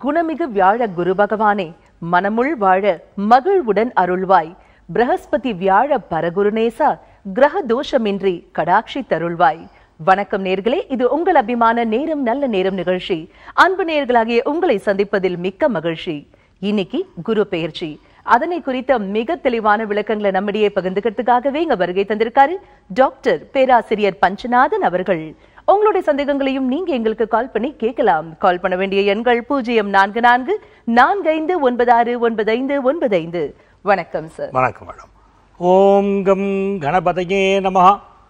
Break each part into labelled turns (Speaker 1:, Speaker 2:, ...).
Speaker 1: குணமிகு வியாழ குரு பகவானே மனமுள் வாழ மகிழ்வுடன் அருள்வாய் பிரகஸ்பதி வியாழ பரகுருநேசா கிரக தோஷமின்றி கடாட்சி தருள்வாய் வணக்கம் நேர்களே இது உங்கள் அபிமான நேரம் நல்ல நேரம் நிகழ்ச்சி அன்பு நேர்களாகிய உங்களை சந்திப்பதில் மிக்க மகிழ்ச்சி இன்னைக்கு குரு பெயர்ச்சி அதனை குறித்த மிக தெளிவான விளக்கங்களை நம்மிடையே பகிர்ந்துக்கிறதுக்காகவே இங்க வருகை தந்திருக்காரு டாக்டர் பேராசிரியர் பஞ்சநாதன் அவர்கள் உங்களுடைய சந்தேகங்களையும் நீங்க எங்களுக்கு கால் பண்ணி கேட்கலாம் கால் பண்ண வேண்டிய எண்கள் பூஜ்ஜியம் நான்கு நான்கு நான்கு ஐந்து ஒன்பது ஆறு ஒன்பது ஐந்து ஒன்பது ஐந்து வணக்கம் சார்
Speaker 2: வணக்கம் மேடம் ஓம் கம் கணபதயே நம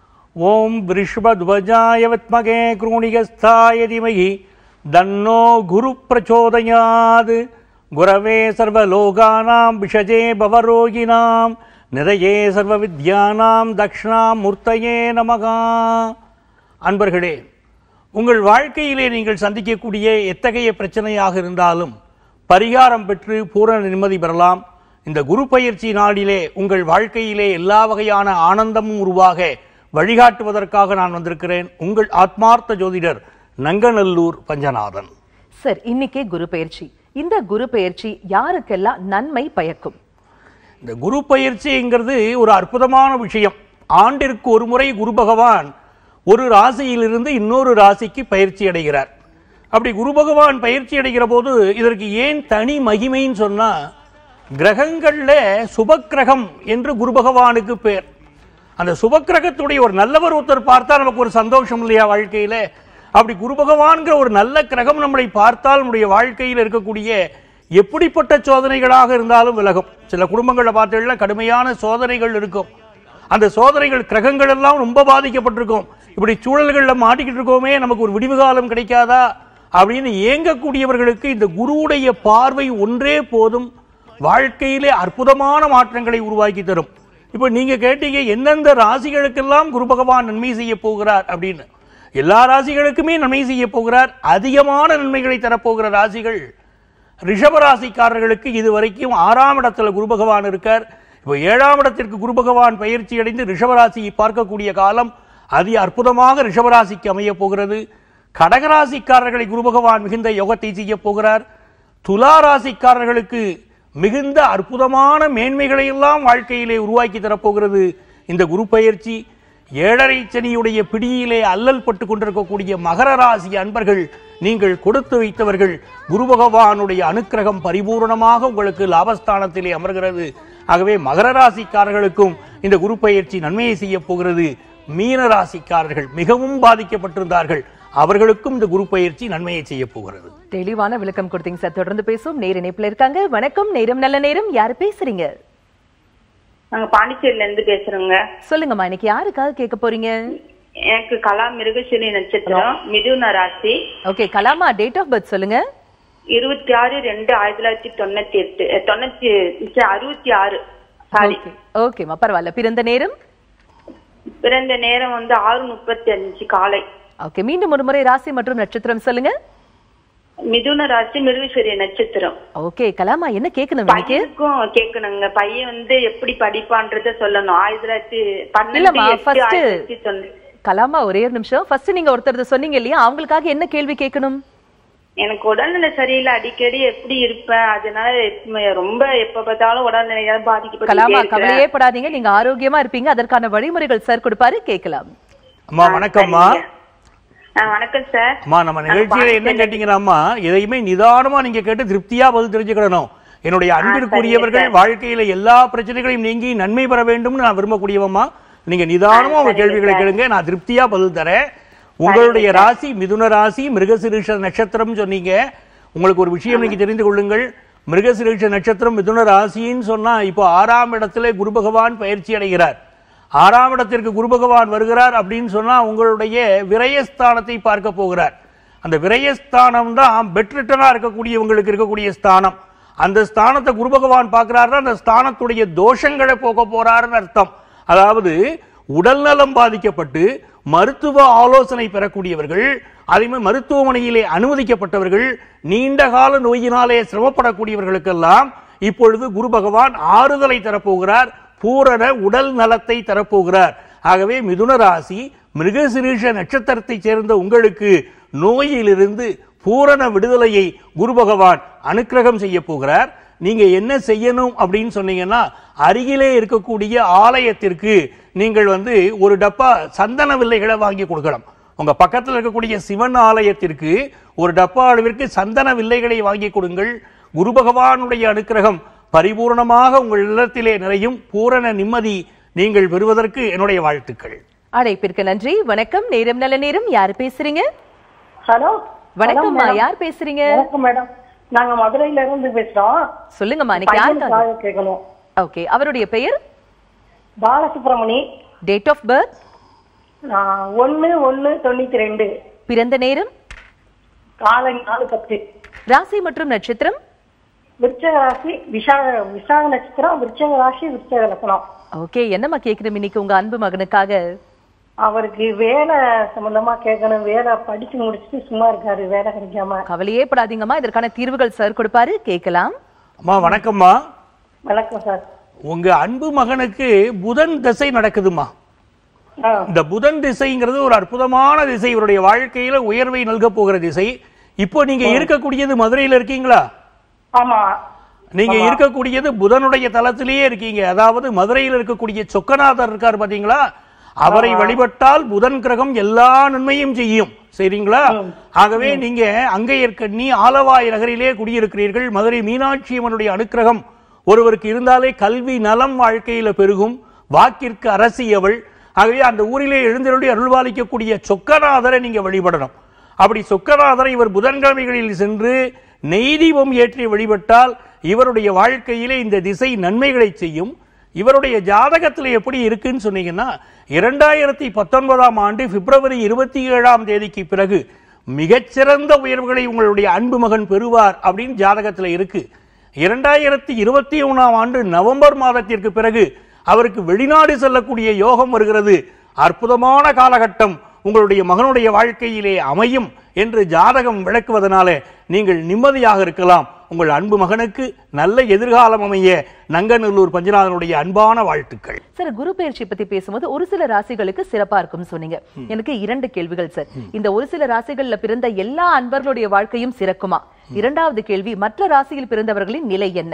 Speaker 2: ஓம் விருஷ்பத்வஜாய வித்மகே கிருணிகஸ்தாய திமகி தன்னோ குரு பிரச்சோதயாது குரவே சர்வலோகானாம் விஷஜே பவரோகிணாம் நிறையே சர்வ வித்யானாம் தக்ஷணாம் மூர்த்தயே நமகா அன்பர்களே உங்கள் வாழ்க்கையிலே நீங்கள் சந்திக்கக்கூடிய எத்தகைய பிரச்சனையாக இருந்தாலும் பரிகாரம் பெற்று பூரண நிம்மதி பெறலாம் இந்த குரு பயிற்சி நாளிலே உங்கள் வாழ்க்கையிலே எல்லா வகையான ஆனந்தமும் உருவாக வழிகாட்டுவதற்காக நான் வந்திருக்கிறேன் உங்கள் ஆத்மார்த்த ஜோதிடர் நங்கநல்லூர் பஞ்சநாதன்
Speaker 1: சார் இன்னைக்கே குரு பெயர்ச்சி இந்த குரு பெயர்ச்சி யாருக்கெல்லாம் நன்மை பயக்கும்
Speaker 2: இந்த குரு பயிற்சிங்கிறது ஒரு அற்புதமான விஷயம் ஆண்டிற்கு ஒரு முறை குரு பகவான் ஒரு ராசியிலிருந்து இன்னொரு ராசிக்கு பயிற்சி அடைகிறார் அப்படி குரு பகவான் பயிற்சி அடைகிற போது இதற்கு ஏன் தனி மகிமைன்னு சொன்னா கிரகங்கள்ல சுபக்கிரகம் என்று குரு பகவானுக்கு பேர் அந்த சுபக்கிரகத்துடைய ஒரு நல்லவர் ஒருத்தர் பார்த்தா நமக்கு ஒரு சந்தோஷம் இல்லையா வாழ்க்கையில அப்படி குரு பகவான்கிற ஒரு நல்ல கிரகம் நம்மளை பார்த்தால் நம்முடைய வாழ்க்கையில் இருக்கக்கூடிய எப்படிப்பட்ட சோதனைகளாக இருந்தாலும் விலகும் சில குடும்பங்களில் பார்த்தீங்கன்னா கடுமையான சோதனைகள் இருக்கும் அந்த சோதனைகள் கிரகங்கள் எல்லாம் ரொம்ப பாதிக்கப்பட்டிருக்கும் இப்படி சூழல்களில் மாட்டிக்கிட்டு இருக்கோமே நமக்கு ஒரு விடிவு காலம் கிடைக்காதா அப்படின்னு ஏங்கக்கூடியவர்களுக்கு இந்த குருவுடைய பார்வை ஒன்றே போதும் வாழ்க்கையிலே அற்புதமான மாற்றங்களை உருவாக்கி தரும் இப்போ நீங்க கேட்டீங்க எந்தெந்த ராசிகளுக்கெல்லாம் குரு பகவான் நன்மை செய்ய போகிறார் அப்படின்னு எல்லா ராசிகளுக்குமே நன்மை செய்ய போகிறார் அதிகமான நன்மைகளை தரப்போகிற ராசிகள் ரிஷபராசிக்காரர்களுக்கு இதுவரைக்கும் ஆறாம் இடத்துல குரு பகவான் இருக்கார் இப்போ ஏழாம் இடத்திற்கு குரு பகவான் பயிற்சி அடைந்து ரிஷபராசியை பார்க்கக்கூடிய காலம் அதி அற்புதமாக ரிஷபராசிக்கு அமைய போகிறது கடகராசிக்காரர்களை குரு பகவான் மிகுந்த யோகத்தை செய்ய போகிறார் துலா ராசிக்காரர்களுக்கு மிகுந்த அற்புதமான மேன்மைகளை எல்லாம் வாழ்க்கையிலே உருவாக்கி தரப்போகிறது இந்த குரு பயிற்சி ஏழரை சனியுடைய பிடியிலே அல்லல் பட்டு கொண்டிருக்கக்கூடிய மகர ராசி அன்பர்கள் நீங்கள் கொடுத்து வைத்தவர்கள் குரு பகவானுடைய அனுக்கிரகம் பரிபூரணமாக உங்களுக்கு லாபஸ்தானத்திலே அமர்கிறது ஆகவே மகர ராசிக்காரர்களுக்கும் இந்த குரு பயிற்சி நன்மையை செய்ய போகிறது மீன ராசிக்காரர்கள் மிகவும் பாதிக்கப்பட்டிருந்தார்கள் அவர்களுக்கும் இந்த குரு பயிற்சி நன்மையை செய்ய போகிறது
Speaker 1: தெளிவான விளக்கம் கொடுத்தீங்க சார் தொடர்ந்து பேசும் நேர இணைப்புல இருக்காங்க வணக்கம் நேரம் நல்ல நேரம் யாரு பேசுறீங்க
Speaker 3: நாங்க பாண்டிச்சேரியில இருந்து பேசுறோங்க
Speaker 1: சொல்லுங்கம்மா இன்னைக்கு யாருக்காக கேட்க போறீங்க
Speaker 3: எனக்கு கலா மிருகசீலி நட்சத்திரம் மிதுன ராசி
Speaker 1: ஓகே கலாமா டேட் ஆஃப் பர்த் சொல்லுங்க
Speaker 3: இருபத்தி ஆறு ரெண்டு ஆயிரத்தி தொள்ளாயிரத்தி தொண்ணூத்தி எட்டு அஹ், தொண்ணூத்தி ச்சே, அறுபத்தி ஆறு சாரி
Speaker 1: ஓகே ஓகேம்மா பரவாயில்ல பிறந்த நேரம்
Speaker 3: பிறந்த நேரம் வந்து ஆறு முப்பத்தி அஞ்சு காலை
Speaker 1: ஓகே மீண்டும் ஒரு முறை ராசி மற்றும் நட்சத்திரம் சொல்லுங்க
Speaker 3: மிதுன ராசி மிருகசீரிய நட்சத்திரம்
Speaker 1: ஓகே கலாமா என்ன கேட்கணும் இன்னைக்கு
Speaker 3: பையனுக்கும் கேட்கணுங்க பையன் வந்து எப்படி படிப்பான்றத சொல்லணும் ஆயிரத்தி தொள்ளாயிரத்தி பன்னெண்டு
Speaker 1: இல்லம்மா,
Speaker 3: எட்டு
Speaker 1: first-
Speaker 3: ஆயிரத்தி தொள்ளாயிரத்தி தொண்ணூறு
Speaker 1: கலாமா ஒரே ஒரு நிமிஷம் ஃபர்ஸ்ட் நீங்க ஒருத்தர் சொன்னீங்க இல்லையா அவங்களுக்காக என்ன கேள்வி கேட்கணும்
Speaker 3: எனக்கு உடல்நிலை சரியில்லை அடிக்கடி எப்படி இருப்பேன் அதனால எப்ப- ரொம்ப எப்ப பார்த்தாலும் உடல்நிலையால பாதிக்கப்பட்டு
Speaker 1: கலாமா கவலையே படாதீங்க நீங்க ஆரோக்கியமா இருப்பீங்க அதற்கான வழிமுறைகள் சார் கொடுப்பாரு கேட்கலாம்
Speaker 2: அம்மா வணக்கம்மா
Speaker 3: வணக்கம் சார்
Speaker 2: அம்மா நம்ம நிகழ்ச்சியில என்ன கேட்டீங்கன்னாம்மா எதையுமே நிதானமா நீங்க கேட்டு திருப்தியா பதில் தெரிஞ்சுக்கிடணும் என்னுடைய அன்பிற்குரியவர்கள் வாழ்க்கையில எல்லா பிரச்சனைகளையும் நீங்கி நன்மை பெற வேண்டும்னு நான் விரும்பக்கூடியவம்மா நீங்க நிதானமா உங்க கேள்விகளை கேளுங்க நான் திருப்தியா பதில் தரேன் உங்களுடைய ராசி மிதுன ராசி மிருகசிரீஷ நட்சத்திரம் சொன்னீங்க உங்களுக்கு ஒரு விஷயம் நீங்க தெரிந்து கொள்ளுங்கள் மிருகசிரீஷ நட்சத்திரம் மிதுன ராசின்னு சொன்னா இப்போ ஆறாம் இடத்துல குரு பகவான் பயிற்சி அடைகிறார் ஆறாம் இடத்திற்கு குரு பகவான் வருகிறார் அப்படின்னு சொன்னா உங்களுடைய விரயஸ்தானத்தை பார்க்க போகிறார் அந்த விரயஸ்தானம் தான் பெட்ரிட்டனா இருக்கக்கூடியவங்களுக்கு இருக்கக்கூடிய ஸ்தானம் அந்த ஸ்தானத்தை குரு பகவான் பார்க்கிறாருன்னா அந்த ஸ்தானத்துடைய தோஷங்களை போக போறாருன்னு அர்த்தம் அதாவது உடல்நலம் பாதிக்கப்பட்டு மருத்துவ ஆலோசனை பெறக்கூடியவர்கள் அதே மாதிரி மருத்துவமனையிலே அனுமதிக்கப்பட்டவர்கள் நீண்ட கால நோயினாலே சிரமப்படக்கூடியவர்களுக்கெல்லாம் இப்பொழுது குரு பகவான் ஆறுதலை தரப்போகிறார் பூரண உடல் நலத்தை தரப்போகிறார் ஆகவே மிதுன ராசி மிருகசிரீஷ நட்சத்திரத்தைச் சேர்ந்த உங்களுக்கு நோயிலிருந்து பூரண விடுதலையை குரு பகவான் அனுக்கிரகம் செய்ய போகிறார் நீங்க என்ன செய்யணும் அப்படின்னு சொன்னீங்கன்னா அருகிலே இருக்கக்கூடிய ஆலயத்திற்கு நீங்கள் வந்து ஒரு டப்பா சந்தன வில்லைகளை வாங்கி கொடுக்கலாம் உங்க பக்கத்தில் இருக்கக்கூடிய சிவன் ஆலயத்திற்கு ஒரு டப்பா அளவிற்கு சந்தன வில்லைகளை வாங்கி கொடுங்கள் குரு பகவானுடைய அனுக்கிரகம் பரிபூர்ணமாக உங்கள் இல்லத்திலே நிறையும் பூரண நிம்மதி நீங்கள் பெறுவதற்கு என்னுடைய வாழ்த்துக்கள்
Speaker 1: அழைப்பிற்கு நன்றி வணக்கம் நேரம் நல்ல நேரம் யார் பேசுறீங்க
Speaker 4: ஹலோ
Speaker 1: வணக்கம்மா
Speaker 4: மேடம்.
Speaker 1: யார் பேசுறீங்க
Speaker 4: வணக்கம் மேடம் நாங்க மதுரையில இருந்து பேசுறோம்
Speaker 1: சொல்லுங்கம்மா இன்னைக்கு யாருக்காக
Speaker 4: பையனுக்காக கேட்கணும்
Speaker 1: ஓகே அவருடைய பெயர்
Speaker 4: பாலசுப்ரமணி
Speaker 1: டேட் ஆஃப் பர்த்
Speaker 4: ஆஹ், ஒண்ணு ஒண்ணு தொண்ணூத்தி ரெண்டு
Speaker 1: பிறந்த நேரம்
Speaker 4: காலை நாலு பத்து
Speaker 1: ராசி மற்றும் நட்சத்திரம்
Speaker 4: விருச்சக ராசி விஷாக விசாக நட்சத்திரம் விருச்சக ராசி விருச்சக லக்னம்
Speaker 1: ஓகே என்னம்மா கேக்குறோம் இன்னைக்கு உங்க அன்பு மகனுக்காக
Speaker 4: அவருக்கு வேலை சம்பந்தமா கேட்கணும் வேலை படிச்சு முடிச்சுட்டு சும்மா இருக்காரு வேலை கிடைக்காம
Speaker 1: கவலையே படாதீங்கம்மா இதற்கான தீர்வுகள் சார் கொடுப்பாரு கேட்கலாம்
Speaker 2: அம்மா வணக்கம்மா
Speaker 4: வணக்கம் சார்
Speaker 2: உங்க அன்பு மகனுக்கு புதன் திசை நடக்குதுமா
Speaker 4: ஆ,
Speaker 2: இந்த புதன் திசைங்கிறது ஒரு அற்புதமான திசை இவருடைய வாழ்க்கையில உயர்வை நல்க போகிற திசை இப்போ நீங்க இருக்கக்கூடியது மதுரையில இருக்கீங்களா
Speaker 4: ஆமா
Speaker 2: நீங்க இருக்கக்கூடியது புதனுடைய தலத்திலேயே இருக்கீங்க அதாவது மதுரையில் இருக்கக்கூடிய சொக்கநாதர் இருக்கார் பாத்தீங்களா அவரை வழிபட்டால் புதன் கிரகம் எல்லா நன்மையும் செய்யும் சரிங்களா ஆகவே நீங்க அங்கையர்கண்ணி ஆலவாய் நகரிலே குடியிருக்கிறீர்கள் மதுரை மீனாட்சி அம்மனுடைய அனுக்கிரகம் ஒருவருக்கு இருந்தாலே கல்வி நலம் வாழ்க்கையில பெருகும் வாக்கிற்கு அரசியவள் ஆகவே அந்த ஊரிலே எழுந்தருளி அருள்வாளிக்கக்கூடிய சொக்கநாதரை நீங்க வழிபடணும் அப்படி சொக்கநாதரை இவர் புதன்கிழமைகளில் சென்று நெய் தீபம் ஏற்றி வழிபட்டால் இவருடைய வாழ்க்கையிலே இந்த திசை நன்மைகளை செய்யும் இவருடைய ஜாதகத்தில் எப்படி இருக்குன்னு சொன்னீங்கன்னா இரண்டாயிரத்தி பத்தொன்பதாம் ஆண்டு பிப்ரவரி இருபத்தி ஏழாம் தேதிக்கு பிறகு மிகச்சிறந்த உயர்வுகளை உங்களுடைய அன்பு மகன் பெறுவார் அப்படின்னு ஜாதகத்தில் இருக்கு இரண்டாயிரத்தி இருபத்தி ஒன்றாம் ஆண்டு நவம்பர் மாதத்திற்கு பிறகு அவருக்கு வெளிநாடு செல்லக்கூடிய யோகம் வருகிறது அற்புதமான காலகட்டம் உங்களுடைய மகனுடைய வாழ்க்கையிலே அமையும் என்று ஜாதகம் விளக்குவதனாலே நீங்கள் நிம்மதியாக இருக்கலாம் உங்கள் அன்பு மகனுக்கு நல்ல எதிர்காலம் அமைய நங்கநல்லூர் பஞ்சநாதனுடைய அன்பான வாழ்த்துக்கள்
Speaker 1: சார் குரு பயிற்சி பத்தி பேசும்போது ஒரு சில ராசிகளுக்கு சிறப்பா இருக்கும்னு சொன்னீங்க எனக்கு இரண்டு கேள்விகள் சார் இந்த ஒரு சில ராசிகள்ல பிறந்த எல்லா அன்பர்களுடைய வாழ்க்கையும் சிறக்குமா இரண்டாவது கேள்வி மற்ற ராசியில் பிறந்தவர்களின் நிலை என்ன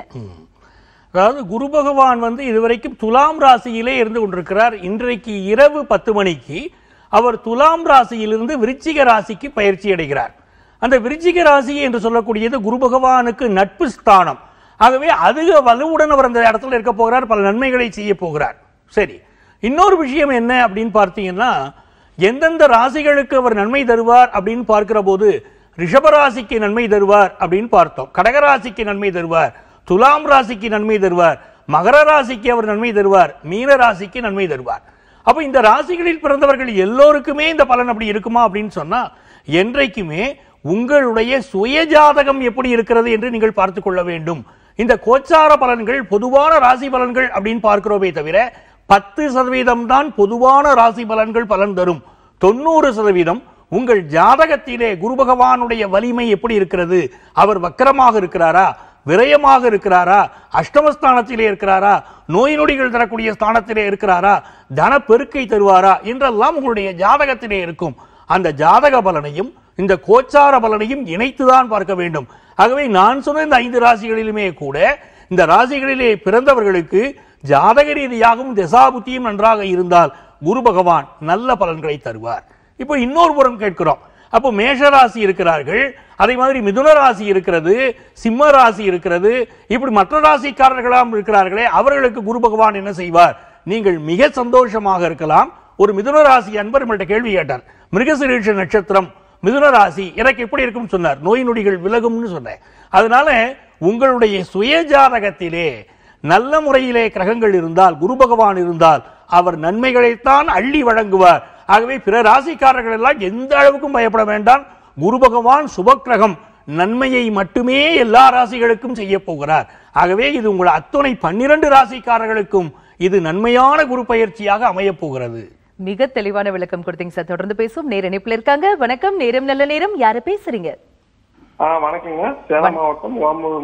Speaker 2: அதாவது குரு பகவான் வந்து இதுவரைக்கும் துலாம் ராசியிலே இருந்து கொண்டிருக்கிறார் இன்றைக்கு இரவு பத்து மணிக்கு அவர் துலாம் ராசியிலிருந்து விருச்சிக ராசிக்கு பயிற்சி அடைகிறார் அந்த விருச்சிக ராசி என்று சொல்லக்கூடியது குரு பகவானுக்கு நட்பு ஸ்தானம் ஆகவே அதிக வலுவுடன் அவர் அந்த இடத்துல இருக்க போகிறார் பல நன்மைகளை செய்ய போகிறார் சரி இன்னொரு விஷயம் என்ன அப்படின்னு பார்த்தீங்கன்னா எந்தெந்த ராசிகளுக்கு அவர் நன்மை தருவார் அப்படின்னு பார்க்கிற போது ரிஷபராசிக்கு நன்மை தருவார் அப்படின்னு பார்த்தோம் கடகராசிக்கு நன்மை தருவார் துலாம் ராசிக்கு நன்மை தருவார் மகர ராசிக்கு அவர் நன்மை தருவார் மீன ராசிக்கு நன்மை தருவார் அப்ப இந்த ராசிகளில் பிறந்தவர்கள் எல்லோருக்குமே இந்த பலன் அப்படி இருக்குமா அப்படின்னு சொன்னா என்றைக்குமே உங்களுடைய சுய ஜாதகம் எப்படி இருக்கிறது என்று நீங்கள் பார்த்துக் கொள்ள வேண்டும் இந்த கோச்சார பலன்கள் பொதுவான ராசி பலன்கள் அப்படின்னு பார்க்கிறோமே தவிர பத்து சதவீதம் தான் பொதுவான ராசி பலன்கள் பலன் தரும் தொண்ணூறு சதவீதம் உங்கள் ஜாதகத்திலே குரு பகவானுடைய வலிமை எப்படி இருக்கிறது அவர் வக்கரமாக இருக்கிறாரா விரயமாக இருக்கிறாரா அஷ்டமஸ்தானத்திலே இருக்கிறாரா நோய் நொடிகள் தரக்கூடிய ஸ்தானத்திலே இருக்கிறாரா தன பெருக்கை தருவாரா என்றெல்லாம் உங்களுடைய ஜாதகத்திலே இருக்கும் அந்த ஜாதக பலனையும் இந்த கோச்சார பலனையும் இணைத்துதான் பார்க்க வேண்டும் ஆகவே நான் சொன்ன இந்த ஐந்து ராசிகளிலுமே கூட இந்த ராசிகளிலே பிறந்தவர்களுக்கு ஜாதக ரீதியாகவும் திசாபுத்தியும் நன்றாக இருந்தால் குரு பகவான் நல்ல பலன்களை தருவார் இப்போ இன்னொரு புறம் கேட்கிறோம் அப்போ மேஷ ராசி இருக்கிறார்கள் அதே மாதிரி மிதுன ராசி இருக்கிறது சிம்ம ராசி இருக்கிறது இப்படி மற்ற ராசிக்காரர்களாம் இருக்கிறார்களே அவர்களுக்கு குரு பகவான் என்ன செய்வார் நீங்கள் மிக சந்தோஷமாக இருக்கலாம் ஒரு மிதுன ராசி அன்பர் நம்மள்ட்ட கேள்வி கேட்டார் மிருகசிரீஷ நட்சத்திரம் மிதுன ராசி எனக்கு எப்படி இருக்கும்னு சொன்னார் நோய் நொடிகள் விலகும்னு சொன்னேன் அதனால உங்களுடைய சுய ஜாதகத்திலே நல்ல முறையிலே கிரகங்கள் இருந்தால் குரு பகவான் இருந்தால் அவர் நன்மைகளைத்தான் அள்ளி வழங்குவார் ஆகவே பிற ராசிக்காரர்கள் எல்லாம் எந்த அளவுக்கும் பயப்பட வேண்டாம் குரு பகவான் சுபக்கிரகம் நன்மையை மட்டுமே எல்லா ராசிகளுக்கும் செய்ய போகிறார் ஆகவே இது உங்கள் அத்துணை பன்னிரண்டு ராசிக்காரர்களுக்கும் இது நன்மையான குரு பயிற்சியாக அமையப் போகிறது
Speaker 1: மிக தெளிவான விளக்கம் கொடுத்தீங்க சார் தொடர்ந்து பேசுவோம் நேர இணைப்புல இருக்காங்க வணக்கம் நேரம் நல்ல நேரம் யாரு பேசுறீங்க
Speaker 5: ஆ வணக்கங்க சேலம் மாவட்டம் ஓமூர்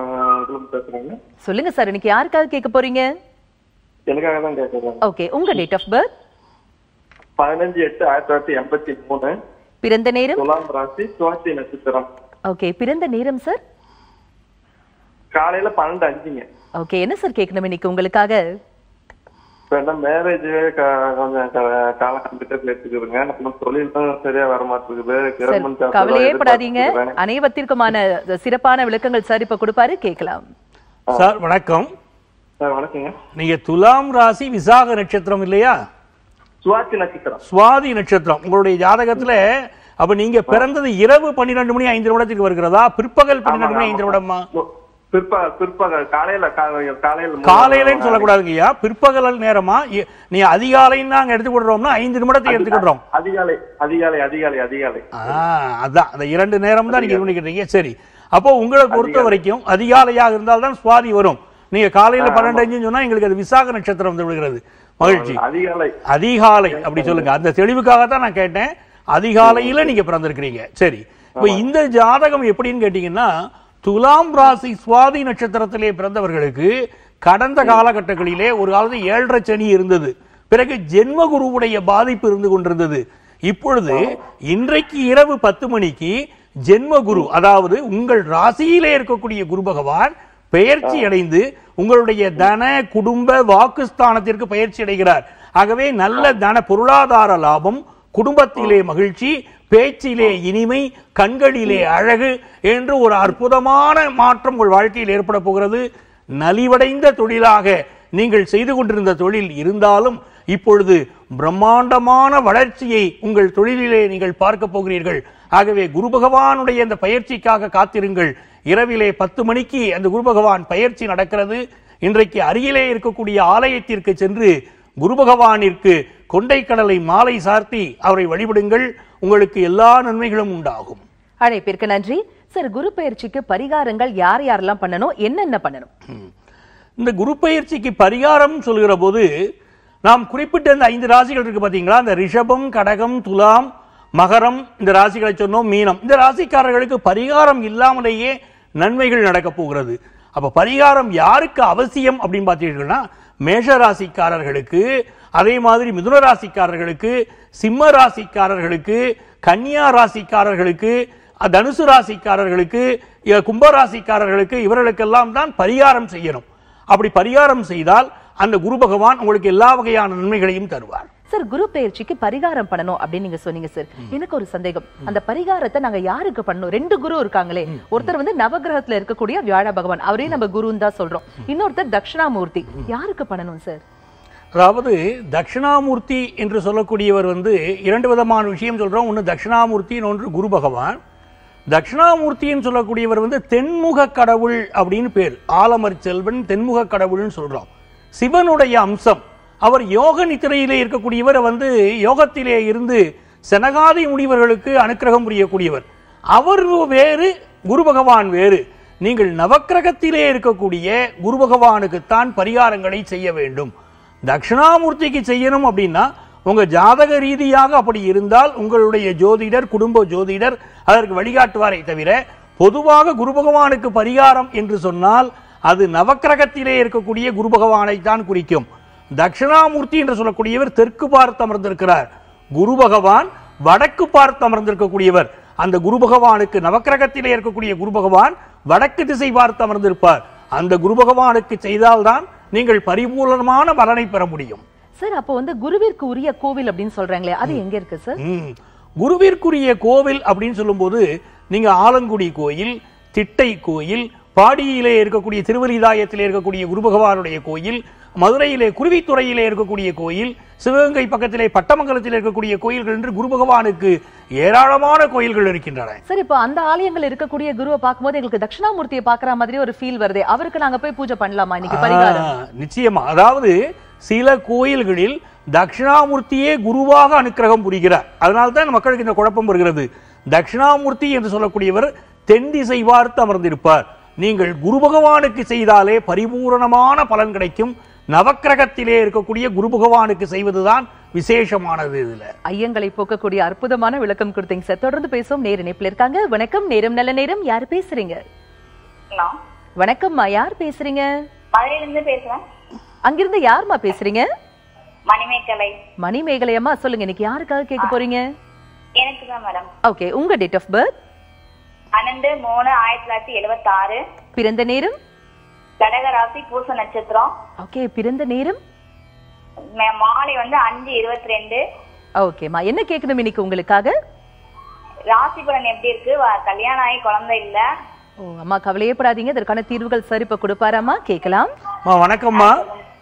Speaker 5: மா- பேசுறேங்க
Speaker 1: சொல்லுங்க சார் இன்னைக்கு யாருக்காக கேட்க போறீங்க
Speaker 5: எனக்காக தான் கேட்கறேன்
Speaker 1: ஓகே உங்க டேட் ஆஃப் பர்த்
Speaker 5: பதினஞ்சு எட்டு ஆயிரத்தி தொள்ளாயிரத்தி எண்பத்தி மூணு
Speaker 1: பிறந்த நேரம்
Speaker 5: துலாம் ராசி சுவாசி நட்சத்திரம்
Speaker 1: ஓகே பிறந்த நேரம் சார்
Speaker 5: காலையில பன்னெண்டு அஞ்சுங்க
Speaker 1: ஓகே என்ன சார் கேட்கணும் இன்னைக்கு உங்களுக்காக
Speaker 5: இப்ப என்ன மேரேஜ் கொஞ்சம் க- காலம் கம்ப்யூட்டர் எடுத்துக்கிறேங்க நம்ம தொழில் தான் சரியா வர மாட்டேங்குது
Speaker 1: சார்
Speaker 5: கவர்மெண்ட் ஜாப்
Speaker 1: கவலையே படாதீங்க அனைவத்திற்குமான சிறப்பான விளக்கங்கள் சார் இப்ப கொடுப்பாரு கேட்கலாம்
Speaker 2: சார் வணக்கம்
Speaker 5: சார் வணக்கங்க
Speaker 2: நீங்க துலாம் ராசி விசாக நட்சத்திரம் இல்லையா
Speaker 5: சுவாத்தி நட்சத்திரம்
Speaker 2: சுவாதி நட்சத்திரம் உங்களுடைய ஜாதகத்துல அப்ப நீங்க பிறந்தது இரவு பன்னிரெண்டு மணி ஐந்து நிமிடத்துக்கு வருகிறதா பிற்பகல் பன்னிரெண்டு மணி ஐந்து நிமிடமா
Speaker 5: பிற்ப பிற்பகல் காலையில கா- காலையில மூணு-
Speaker 2: காலையிலன்னு சொல்லக்கூடாதுங்கய்யா பிற்பகல் நேரமா இ- நீ அதிகாலைன்னு நாங்க எடுத்துக்கிடுறோம்னா ஐந்து நிமிடத்தை எடுத்துக்கிடுறோம்
Speaker 5: அதிகாலை அதிகாலை அதிகாலை அதிகாலை
Speaker 2: ஆ, அதான் அந்த இரண்டு நேரம் தான் நீங்க இது பண்ணிக்கிறீங்க சரி அப்போ உங்களை பொறுத்த வரைக்கும் அதிகாலையாக இருந்தால் தான் சுவாதி வரும் நீங்க காலையில பன்னெண்டு அஞ்சுன்னு சொன்னா எங்களுக்கு அது விசாக நட்சத்திரம் வந்து விடுகிறது மகிழ்ச்சி
Speaker 5: அதிகாலை
Speaker 2: அதிகாலை அப்படி சொல்லுங்க அந்த தெளிவுக்காக தான் நான் கேட்டேன் அதிகாலையில நீங்க பிறந்திருக்கிறீங்க சரி இப்போ இந்த ஜாதகம் எப்படின்னு கேட்டீங்கன்னா துலாம் ராசி சுவாதி நட்சத்திரத்திலே பிறந்தவர்களுக்கு கடந்த காலகட்டங்களிலே ஒரு காலத்து ஏழரை சனி இருந்தது பிறகு ஜென்ம குருவுடைய பாதிப்பு இருந்து கொண்டிருந்தது இப்பொழுது இன்றைக்கு இரவு பத்து மணிக்கு ஜென்ம குரு அதாவது உங்கள் ராசியிலே இருக்கக்கூடிய குரு பகவான் பெயர்ச்சி அடைந்து உங்களுடைய தன குடும்ப வாக்குஸ்தானத்திற்கு பயிற்சி அடைகிறார் ஆகவே நல்ல தன பொருளாதார லாபம் குடும்பத்திலே மகிழ்ச்சி பேச்சிலே இனிமை கண்களிலே அழகு என்று ஒரு அற்புதமான மாற்றம் உங்கள் வாழ்க்கையில் ஏற்பட போகிறது நலிவடைந்த தொழிலாக நீங்கள் செய்து கொண்டிருந்த தொழில் இருந்தாலும் இப்பொழுது பிரம்மாண்டமான வளர்ச்சியை உங்கள் தொழிலிலே நீங்கள் பார்க்க போகிறீர்கள் ஆகவே குரு பகவானுடைய அந்த பயிற்சிக்காக காத்திருங்கள் இரவிலே பத்து மணிக்கு அந்த குரு பகவான் பயிற்சி நடக்கிறது இன்றைக்கு அருகிலே இருக்கக்கூடிய ஆலயத்திற்கு சென்று குரு பகவானிற்கு கொண்டைக்கடலை மாலை சார்த்தி அவரை வழிபடுங்கள் உங்களுக்கு எல்லா நன்மைகளும் உண்டாகும்
Speaker 1: அழைப்பிற்கு நன்றி சார் குரு பயிற்சிக்கு பரிகாரங்கள் யார் யாரெல்லாம் பண்ணணும் என்னென்ன பண்ணணும்
Speaker 2: இந்த குரு பயிற்சிக்கு பரிகாரம் சொல்கிற போது நாம் குறிப்பிட்ட இந்த ஐந்து ராசிகள் இருக்கு பாத்தீங்களா இந்த ரிஷபம் கடகம் துலாம் மகரம் இந்த ராசிகளை சொன்னோம் மீனம் இந்த ராசிக்காரர்களுக்கு பரிகாரம் இல்லாமலேயே நன்மைகள் நடக்க போகிறது அப்ப பரிகாரம் யாருக்கு அவசியம் அப்படின்னு பார்த்தீங்கன்னா மேஷ ராசிக்காரர்களுக்கு அதே மாதிரி மிதுன ராசிக்காரர்களுக்கு சிம்ம ராசிக்காரர்களுக்கு கன்னியா ராசிக்காரர்களுக்கு அஹ், தனுசு ராசிக்காரர்களுக்கு இ- கும்ப ராசிக்காரர்களுக்கு இவர்களுக்கெல்லாம் தான் பரிகாரம் செய்யணும் அப்படி பரிகாரம் செய்தால் அந்த குரு பகவான் உங்களுக்கு எல்லா வகையான நன்மைகளையும் தருவார்
Speaker 1: சார் குரு பயிற்சிக்கு பரிகாரம் பண்ணணும் அப்படின்னு நீங்க சொன்னீங்க சார் எனக்கு ஒரு சந்தேகம் அந்த பரிகாரத்தை நாங்க யாருக்கு பண்ணணும் ரெண்டு குரு இருக்காங்களே ஒருத்தர் வந்து நவகிரகத்துல இருக்கக்கூடிய வியாழ பகவான் அவரே நம்ம குருன்னு தான் சொல்றோம் இன்னொருத்தர் தட்சிணாமூர்த்தி யாருக்கு பண்ணணும் சார்
Speaker 2: அதாவது தட்சிணாமூர்த்தி என்று சொல்லக்கூடியவர் வந்து இரண்டு விதமான விஷயம் சொல்றோம் ஒன்று தட்சிணாமூர்த்தி இன்னொன்று குரு பகவான் தட்சிணாமூர்த்தின்னு சொல்லக்கூடியவர் வந்து தென்முக கடவுள் அப்படின்னு பேர் ஆலமர் செல்வன் தென்முக கடவுள்னு சொல்றோம் சிவனுடைய அம்சம் அவர் யோக நித்திரையிலே இருக்கக்கூடியவர் வந்து யோகத்திலே இருந்து செனகாதி முனிவர்களுக்கு அனுக்கிரகம் புரியக்கூடியவர் அவர் வேறு குரு பகவான் வேறு நீங்கள் நவக்கிரகத்திலே இருக்கக்கூடிய குரு பகவானுக்குத்தான் பரிகாரங்களை செய்ய வேண்டும் தட்சிணாமூர்த்திக்கு செய்யணும் அப்படின்னா உங்க ஜாதக ரீதியாக அப்படி இருந்தால் உங்களுடைய ஜோதிடர் குடும்ப ஜோதிடர் அதற்கு வழிகாட்டுவாரை தவிர பொதுவாக குரு பகவானுக்கு பரிகாரம் என்று சொன்னால் அது நவக்கிரகத்திலே இருக்கக்கூடிய குரு பகவானை தான் குறிக்கும் தட்சிணாமூர்த்தி என்று சொல்லக்கூடியவர் தெற்கு பார்த்து அமர்ந்திருக்கிறார் குரு பகவான் வடக்கு பார்த்து அமர்ந்திருக்கக்கூடியவர் அந்த குரு பகவானுக்கு நவக்கிரகத்திலே இருக்கக்கூடிய குரு பகவான் வடக்கு திசை பார்த்து அமர்ந்திருப்பார் அந்த குரு பகவானுக்கு செய்தால்தான் நீங்கள் பரிபூர்ணமான பலனை பெற முடியும்
Speaker 1: சார் அப்போ வந்து குருவிற்கு உரிய கோவில் அப்படின்னு சொல்றாங்களே அது எங்க இருக்கு சார்
Speaker 2: ம். குருவிற்குரிய கோவில் அப்படின்னு சொல்லும்போது நீங்க ஆலங்குடி கோயில் திட்டை கோயில் பாடியிலே இருக்கக்கூடிய திருவலிதாயத்திலே இருக்கக்கூடிய குரு பகவானுடைய கோயில் மதுரையிலே குருவித்துறையிலே இருக்கக்கூடிய கோயில் சிவகங்கை பக்கத்திலே பட்டமங்கலத்தில் இருக்கக்கூடிய கோயில்கள் என்று குரு பகவானுக்கு ஏராளமான கோயில்கள் இருக்கின்றன
Speaker 1: சார் இப்போ அந்த ஆலயங்கள் இருக்கக்கூடிய குருவை பார்க்கும்போது எங்களுக்கு தட்சிணாமூர்த்தியை பாக்குற மாதிரி ஒரு ஃபீல் வருதே அவருக்கு நாங்க போய் பூஜை பண்ணலாமா இன்னைக்கு பரிகாரம்
Speaker 2: ஆ, நிச்சயமா அதாவது சில கோயில்களில் தட்சிணாமூர்த்தியே குருவாக அனுக்கிரகம் புரிகிறார் அதனால தான் மக்களுக்கு இந்த குழப்பம் வருகிறது தட்சிணாமூர்த்தி என்று சொல்லக்கூடியவர் தென் திசை பார்த்து அமர்ந்திருப்பார் நீங்கள் குரு பகவானுக்கு செய்தாலே பரிபூரணமான பலன் கிடைக்கும் நவக்கிரகத்திலே இருக்கக்கூடிய குரு பகவானுக்கு செய்வதுதான் விசேஷமானது இதுல
Speaker 1: ஐயங்களை போக்கக்கூடிய அற்புதமான விளக்கம் கொடுத்தீங்க சார் தொடர்ந்து பேசுவோம் நேர இணைப்புல இருக்காங்க வணக்கம் நேரம் நல்ல நேரம் யார் பேசுறீங்க
Speaker 6: ஹலோ
Speaker 1: வணக்கம்மா யார் பேசுறீங்க
Speaker 6: மதுரையிலிருந்து பேசுறேன்
Speaker 1: அங்கிருந்து யாரும்மா பேசுறீங்க
Speaker 6: மணிமேகலை
Speaker 1: மணிமேகலையம்மா சொல்லுங்க இன்னைக்கு யாருக்காக கேட்க போறீங்க
Speaker 6: எனக்கு தான் மேடம்
Speaker 1: ஓகே உங்க டேட் ஆஃப் பர்த்
Speaker 6: பன்னெண்டு மூணு ஆயிரத்தி தொள்ளாயிரத்தி எழுபத்தி ஆறு
Speaker 1: பிறந்த நேரம்
Speaker 6: கடகராசி பூச நட்சத்திரம்
Speaker 1: ஓகே பிறந்த நேரம்
Speaker 6: மே- மாலை வந்து அஞ்சு இருபத்தி ரெண்டு
Speaker 1: ஓகேம்மா என்ன கேட்கணும் இன்னைக்கு உங்களுக்காக
Speaker 6: ராசி பலன் எப்படி இருக்கு வ- கல்யாணம் ஆகி குழந்தை இல்ல
Speaker 1: ஓ அம்மா கவலையே படாதீங்க இதற்கான தீர்வுகள் சார் இப்ப கொடுப்பாராமா கேட்கலாம்
Speaker 2: அம்மா வணக்கம்மா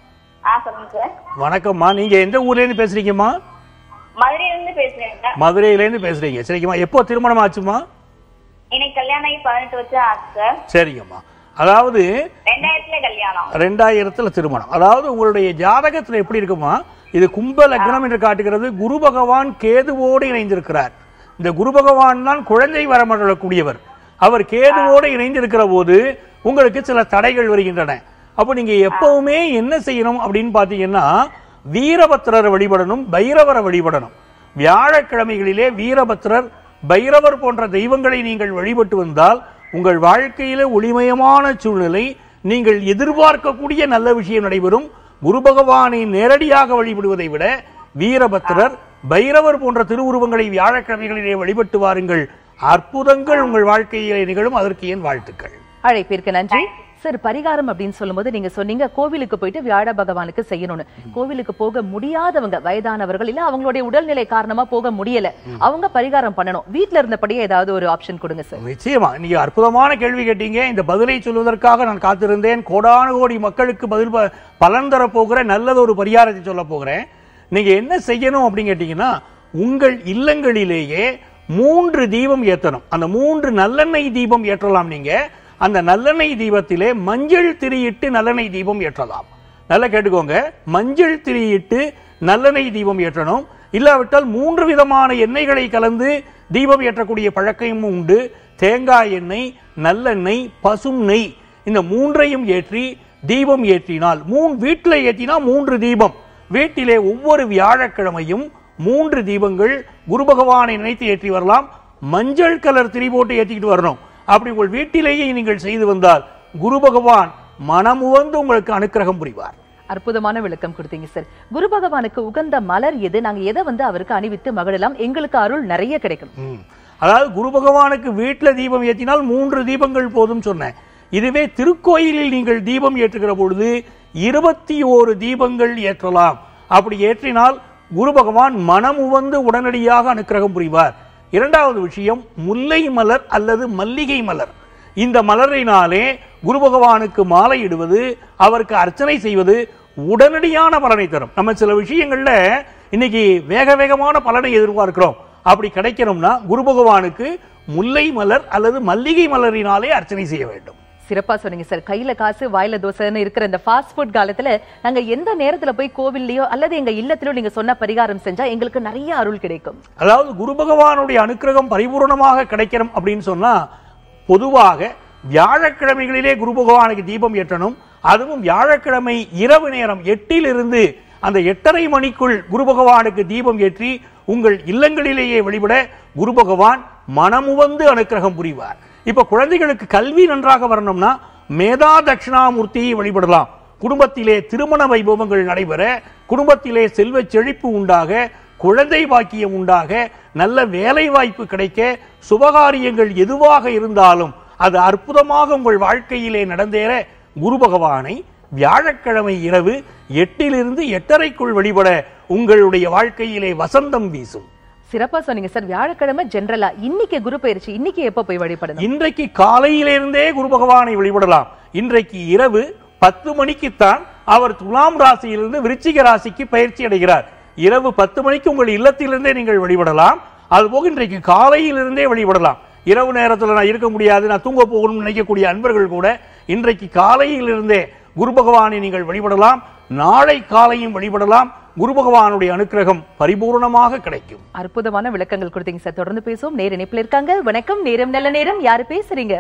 Speaker 6: ஆ சொல்லுங்க சார்
Speaker 2: வணக்கம்மா நீங்க எந்த ஊர்ல இருந்து பேசுறீங்கம்மா
Speaker 6: மதுரையில இருந்து பேசுறேங்க
Speaker 2: மதுரையில இருந்து பேசுறீங்க சரிங்கம்மா எப்போ திருமணம் ஆச்சுமா
Speaker 6: எனக்கு கல்யாணம் ஆகி பதினெட்டு வருஷம் ஆச்சு சார்
Speaker 2: சரிங்கம்மா அதாவது
Speaker 6: ரெண்டாயிரத்துல கல்யாணம்
Speaker 2: ரெண்டாயிரத்துல திருமணம் அதாவது உங்களுடைய ஜாதகத்துல எப்படி இருக்குமா இது கும்ப லக்னம் என்று காட்டுகிறது குரு பகவான் கேதுவோடு இணைந்திருக்கிறார் இந்த குரு பகவான் தான் குழந்தை வரமடக்கூடியவர் அவர் கேதுவோடு இணைந்திருக்கிற போது உங்களுக்கு சில தடைகள் வருகின்றன அப்போ நீங்க எப்பவுமே என்ன செய்யணும் அப்படின்னு பாத்தீங்கன்னா வீரபத்திரரை வழிபடணும் பைரவரை வழிபடணும் வியாழக்கிழமைகளிலே வீரபத்திரர் பைரவர் போன்ற தெய்வங்களை நீங்கள் வழிபட்டு வந்தால் உங்கள் வாழ்க்கையில ஒளிமயமான சூழ்நிலை நீங்கள் எதிர்பார்க்கக்கூடிய நல்ல விஷயம் நடைபெறும் குரு பகவானை நேரடியாக வழிபடுவதை விட வீரபத்திரர் பைரவர் போன்ற திருவுருவங்களை வியாழக்கிழமைகளிலே வழிபட்டு வாருங்கள் அற்புதங்கள் உங்கள் வாழ்க்கையிலே நிகழும் அதற்கு ஏன் வாழ்த்துக்கள்
Speaker 1: அழைப்பிற்கு நன்றி சார் பரிகாரம் அப்படின்னு சொல்லும்போது நீங்க சொன்னீங்க கோவிலுக்கு போயிட்டு வியாழ பகவானுக்கு செய்யணும்னு கோவிலுக்கு போக முடியாதவங்க வயதானவர்கள் இல்ல அவங்களுடைய உடல்நிலை காரணமா போக முடியல அவங்க பரிகாரம் பண்ணணும் வீட்ல இருந்தபடியே ஏதாவது ஒரு ஆப்ஷன் கொடுங்க சார்
Speaker 2: நிச்சயமா நீங்க அற்புதமான கேள்வி கேட்டீங்க இந்த பதிலை சொல்வதற்காக நான் காத்திருந்தேன் கோடானு கோடி மக்களுக்கு பதில் ப- பலன் தர போகிற நல்லது ஒரு பரிகாரத்தை சொல்ல போகிறேன் நீங்க என்ன செய்யணும் அப்படின்னு கேட்டீங்கன்னா உங்கள் இல்லங்களிலேயே மூன்று தீபம் ஏத்தணும் அந்த மூன்று நல்லெண்ணெய் தீபம் ஏற்றலாம் நீங்க அந்த நல்லெண்ணெய் தீபத்திலே மஞ்சள் திரியிட்டு நல்லெண்ணெய் தீபம் ஏற்றலாம் நல்லா கேட்டுக்கோங்க மஞ்சள் திரியிட்டு நல்லெண்ணெய் தீபம் ஏற்றணும் இல்லாவிட்டால் மூன்று விதமான எண்ணெய்களை கலந்து தீபம் ஏற்றக்கூடிய பழக்கமும் உண்டு தேங்காய் எண்ணெய் நல்லெண்ணெய் பசும் நெய் இந்த மூன்றையும் ஏற்றி தீபம் ஏற்றினால் மூணு வீட்டில் ஏற்றினா மூன்று தீபம் வீட்டிலே ஒவ்வொரு வியாழக்கிழமையும் மூன்று தீபங்கள் குரு பகவானை நினைத்து ஏற்றி வரலாம் மஞ்சள் கலர் திரி போட்டு ஏற்றிக்கிட்டு வரணும் அப்படி உங்கள் வீட்டிலேயே நீங்கள் செய்து வந்தால் குரு பகவான் மனமுவந்து உங்களுக்கு அனுக்கிரகம் புரிவார்
Speaker 1: அற்புதமான விளக்கம் கொடுத்தீங்க சார் குரு பகவானுக்கு உகந்த மலர் எது நாங்க எதை வந்து அவருக்கு அணிவித்து மகிழலாம் எங்களுக்கு அருள் நிறைய கிடைக்கும்
Speaker 2: ம். அதாவது குரு பகவானுக்கு வீட்டில் தீபம் ஏற்றினால் மூன்று தீபங்கள் போதும் சொன்னேன் இதுவே திருக்கோயிலில் நீங்கள் தீபம் ஏற்றுகிற பொழுது இருபத்தி ஓரு தீபங்கள் ஏற்றலாம் அப்படி ஏற்றினால் குரு பகவான் மனம் உவந்து உடனடியாக அனுக்கிரகம் புரிவார் இரண்டாவது விஷயம் முல்லை மலர் அல்லது மல்லிகை மலர் இந்த மலரினாலே குரு பகவானுக்கு மாலையிடுவது அவருக்கு அர்ச்சனை செய்வது உடனடியான பலனை தரும் நம்ம சில விஷயங்கள்ல இன்னைக்கு வேக வேகமான பலனை எதிர்பார்க்கிறோம் அப்படி கிடைக்கணும்னா குரு பகவானுக்கு முல்லை மலர் அல்லது மல்லிகை மலரினாலே அர்ச்சனை செய்ய வேண்டும்
Speaker 1: சிறப்பா சொன்னீங்க சார் கையில காசு வாயில தோசைன்னு இருக்கிற இந்த ஃபாஸ்ட் ஃபுட் காலத்துல நாங்க எந்த நேரத்துல போய் கோவில்லயோ அல்லது எங்க இல்லத்திலயோ நீங்க சொன்ன பரிகாரம் செஞ்சா எங்களுக்கு நிறைய அருள் கிடைக்கும்
Speaker 2: அதாவது குரு பகவானுடைய அனுக்கிரகம் பரிபூரணமாக கிடைக்கணும் அப்படின்னு சொன்னா பொதுவாக வியாழக்கிழமைகளிலே குரு பகவானுக்கு தீபம் ஏற்றணும் அதுவும் வியாழக்கிழமை இரவு நேரம் எட்டிலிருந்து அந்த எட்டரை மணிக்குள் குரு பகவானுக்கு தீபம் ஏற்றி உங்கள் இல்லங்களிலேயே வழிபட குரு பகவான் மனமுவந்து அனுக்கிரகம் புரிவார் இப்ப குழந்தைகளுக்கு கல்வி நன்றாக வரணும்னா மேதா தட்சிணாமூர்த்தியை வழிபடலாம் குடும்பத்திலே திருமண வைபவங்கள் நடைபெற குடும்பத்திலே செல்வ செழிப்பு உண்டாக குழந்தை பாக்கியம் உண்டாக நல்ல வேலை வாய்ப்பு கிடைக்க சுபகாரியங்கள் எதுவாக இருந்தாலும் அது அற்புதமாக உங்கள் வாழ்க்கையிலே நடந்தேற குரு பகவானை வியாழக்கிழமை இரவு எட்டிலிருந்து எட்டரைக்குள் வழிபட உங்களுடைய வாழ்க்கையிலே வசந்தம் வீசும்
Speaker 1: சிறப்பா சொன்னீங்க சார் வியாழக்கிழமை ஜென்ரலா இன்னைக்கு குரு பயிற்சி இன்னைக்கு எப்ப போய் வழிபடணும்
Speaker 2: இன்றைக்கு காலையிலிருந்தே குரு பகவானை வழிபடலாம் இன்றைக்கு இரவு பத்து மணிக்குத்தான் அவர் துலாம் ராசியிலிருந்து விருச்சிக ராசிக்கு பயிற்சி அடைகிறார் இரவு பத்து மணிக்கு உங்கள் இல்லத்திலிருந்தே நீங்கள் வழிபடலாம் அதுபோக இன்றைக்கு காலையிலிருந்தே வழிபடலாம் இரவு நேரத்தில் நான் இருக்க முடியாது நான் தூங்க போகணும்னு நினைக்கக்கூடிய அன்பர்கள் கூட இன்றைக்கு காலையிலிருந்தே குரு பகவானை நீங்கள் வழிபடலாம் நாளை காலையும் வழிபடலாம் குரு பகவானுடைய அனுக்கிரகம் பரிபூர்ணமாக கிடைக்கும்
Speaker 1: அற்புதமான விளக்கங்கள் கொடுத்தீங்க சார் தொடர்ந்து பேசுவோம் நேர இணைப்புல இருக்காங்க வணக்கம் நேரம் நல்ல நேரம் யாரு பேசுறீங்க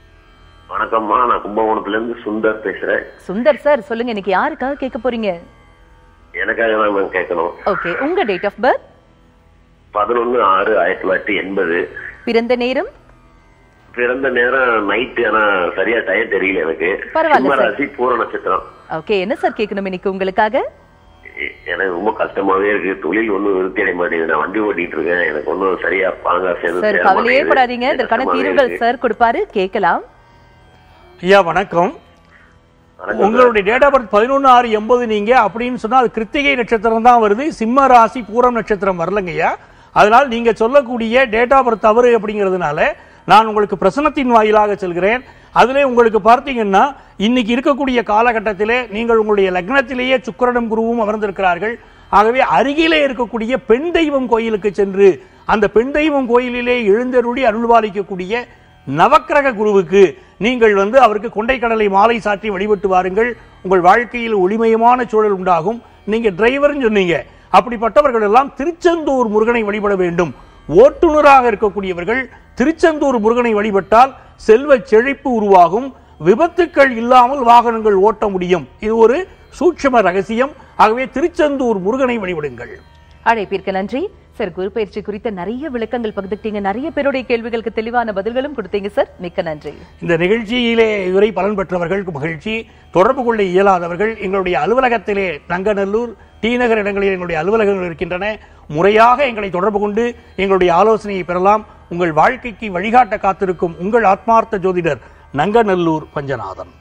Speaker 7: வணக்கம்மா நான் கும்பகோணத்துல இருந்து சுந்தர் பேசுறேன்
Speaker 1: சுந்தர் சார் சொல்லுங்க இன்னைக்கு யாருக்காக கேட்க போறீங்க
Speaker 7: எனக்காக தான் மேம் கேட்கணும்
Speaker 1: ஓகே உங்க டேட் ஆஃப் பர்த்
Speaker 7: பதினொன்னு ஆறு ஆயிரத்தி தொள்ளாயிரத்தி எண்பது
Speaker 1: பிறந்த நேரம்
Speaker 7: பிறந்த நேரம் நைட்டு ஆனா சரியா டயம் தெரியல எனக்கு
Speaker 1: பரவாயில்ல
Speaker 7: சிம்ம
Speaker 1: சார்.
Speaker 7: ராசி பூர நட்சத்திரம்
Speaker 1: ஓகே என்ன சார் கேட்கணும் இன்னைக்கு உங்களுக்காக
Speaker 7: எ- எனக்கு ரொம்ப கஷ்டமாவே இருக்கு தொழில் ஒன்றும் விருத்தி அடைய மாட்டேங்குது நான் வண்டி ஓட்டிட்டு இருக்கேன் எனக்கு ஒன்றும் சரியா பாங்கா சேர்ந்து
Speaker 1: சார்
Speaker 7: சேர
Speaker 1: கவலையே
Speaker 7: மாட்டேங்குது.
Speaker 1: படாதீங்க இதற்கான
Speaker 7: கஷ்டமாவே
Speaker 1: தீர்வுகள்
Speaker 7: இருக்கு.
Speaker 1: சார் கொடுப்பாரு கேட்கலாம்
Speaker 2: ஐயா வணக்கம்
Speaker 7: வணக்கம்
Speaker 2: உங்களுடைய டேட் ஆஃப் பர்த் பதினொன்று ஆறு எண்பது நீங்க அப்படின்னு சொன்னா அது கிருத்திகை நட்சத்திரம் தான் வருது சிம்ம ராசி பூரம் நட்சத்திரம் வரலங்கய்யா அதனால் நீங்க சொல்லக்கூடிய டேட் ஆஃப் பர்த் தவறு அப்படிங்கிறதுனால நான் உங்களுக்கு பிரசனத்தின் வாயிலாக செல்கிறேன் அதிலே உங்களுக்கு பார்த்தீங்கன்னா இன்னைக்கு இருக்கக்கூடிய காலகட்டத்திலே நீங்கள் உங்களுடைய லக்னத்திலேயே சுக்கிரனும் குருவும் அமர்ந்திருக்கிறார்கள் ஆகவே அருகிலே இருக்கக்கூடிய பெண் தெய்வம் கோயிலுக்கு சென்று அந்த பெண் தெய்வம் கோயிலிலே எழுந்தருளி அருள்பாலிக்கக்கூடிய நவக்கிரக குருவுக்கு நீங்கள் வந்து அவருக்கு கொண்டைக்கடலை மாலை சாற்றி வழிபட்டு வாருங்கள் உங்கள் வாழ்க்கையில் ஒளிமயமான சூழல் உண்டாகும் நீங்க டிரைவர்னு சொன்னீங்க அப்படிப்பட்டவர்கள் எல்லாம் திருச்செந்தூர் முருகனை வழிபட வேண்டும் ஓட்டுநராக இருக்கக்கூடியவர்கள் திருச்செந்தூர் முருகனை வழிபட்டால் செல்வ செழிப்பு உருவாகும் விபத்துக்கள் இல்லாமல் வாகனங்கள் ஓட்ட முடியும் இது ஒரு சூட்சும ரகசியம் ஆகவே திருச்செந்தூர் முருகனை வழிபடுங்கள்
Speaker 1: அழைப்பிற்கு நன்றி சார் குரு பயிற்சி குறித்த நிறைய விளக்கங்கள் பகிர்ந்துட்டீங்க நிறைய பேருடைய கேள்விகளுக்கு தெளிவான பதில்களும் கொடுத்தீங்க சார் மிக்க நன்றி
Speaker 2: இந்த நிகழ்ச்சியிலே இதுவரை பலன் பெற்றவர்களுக்கு மகிழ்ச்சி தொடர்பு கொள்ள இயலாதவர்கள் எங்களுடைய அலுவலகத்திலே நங்கநல்லூர் டி நகர் இடங்களில் எங்களுடைய அலுவலகங்கள் இருக்கின்றன முறையாக எங்களை தொடர்பு கொண்டு எங்களுடைய ஆலோசனையை பெறலாம் உங்கள் வாழ்க்கைக்கு வழிகாட்ட காத்திருக்கும் உங்கள் ஆத்மார்த்த ஜோதிடர் நங்கநல்லூர் பஞ்சநாதன்